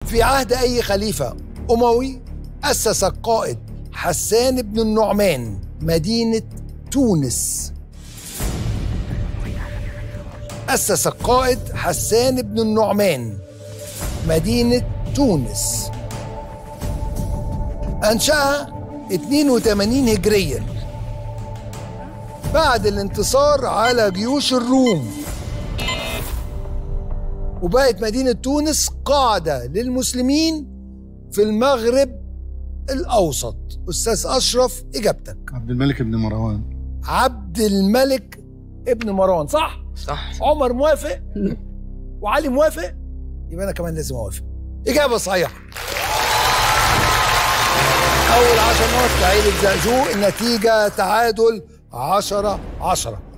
في عهد أي خليفة أموي أسس القائد حسان بن النعمان مدينة تونس أسس القائد حسان بن النعمان مدينة تونس أنشأها 82 هجريا بعد الانتصار على جيوش الروم وبقت مدينة تونس قاعدة للمسلمين في المغرب الأوسط أستاذ أشرف إجابتك عبد الملك بن مروان عبد الملك ابن مروان صح؟ صح عمر موافق وعلي موافق يبقى أنا كمان لازم أوافق إجابة صحيحة أول عشر نقط لعيلة زقزوق النتيجة تعادل عشرة عشرة